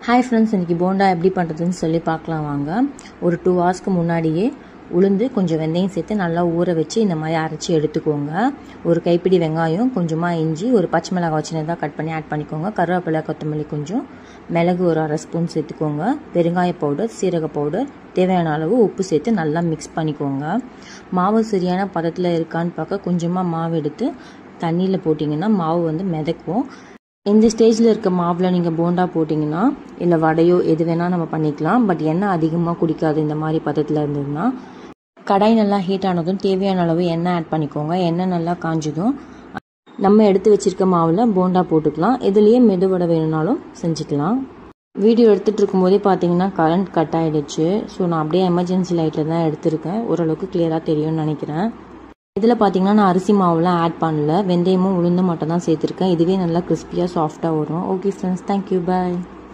hi friends இன்றைக்கி போண்டா எப்படி பண்ணுறதுன்னு சொல்லி பார்க்கலாம் வாங்க ஒரு டூ ஹவர்ஸ்க்கு முன்னாடியே உளுந்து கொஞ்சம் வெந்தயம் சேர்த்து நல்லா ஊற வச்சு இந்த மாதிரி அரைச்சி எடுத்துக்கோங்க ஒரு கைப்பிடி வெங்காயம் கொஞ்சமாக இஞ்சி ஒரு பச்சை மிளகாய் சின்னதாக கட் பண்ணி ஆட் பண்ணிக்கோங்க கருவேப்பிலை கொத்தமல்லி கொஞ்சம் மிளகு ஒரு அரை ஸ்பூன் சேர்த்துக்கோங்க பெருங்காய பவுடர் சீரக பவுடர் தேவையான அளவு உப்பு சேர்த்து நல்லா மிக்ஸ் பண்ணிக்கோங்க மாவு சரியான பதத்தில் இருக்கான்னு பார்க்க கொஞ்சமாக மாவு எடுத்து தண்ணியில் போட்டிங்கன்னா மாவு வந்து மிதக்கும் இந்த ஸ்டேஜில் இருக்க மாவில் நீங்கள் போண்டா போட்டிங்கன்னா இல்லை வடையோ எது வேணால் நம்ம பண்ணிக்கலாம் பட் எண்ணெய் அதிகமாக குடிக்காது இந்த மாதிரி பதத்தில் இருந்ததுன்னா கடாய் நல்லா ஹீட் ஆனதும் தேவையான அளவு எண்ணெய் ஆட் பண்ணிக்கோங்க எண்ணெய் நல்லா காஞ்சதும் நம்ம எடுத்து வச்சிருக்க மாவில் போண்டா போட்டுக்கலாம் இதுலேயே மெதுவடை வேணும்னாலும் செஞ்சுக்கலாம் வீடியோ எடுத்துகிட்டு இருக்கும்போதே பார்த்தீங்கன்னா கரண்ட் கட் ஆகிடுச்சு ஸோ நான் அப்படியே எமர்ஜென்சி லைட்டில் தான் எடுத்திருக்கேன் ஓரளவுக்கு கிளியராக தெரியும்னு நினைக்கிறேன் இதில் பார்த்தீங்கன்னா நான் அரிசி மாவுலாம் ஆட் பண்ணல வெந்தயமும் உளுந்தும் மட்டும் தான் சேர்த்துருக்கேன் இதுவே நல்லா கிறிஸ்பியாக சாஃப்டாக வரும் ஓகே ஃப்ரெண்ட்ஸ் தேங்க்யூ பாய்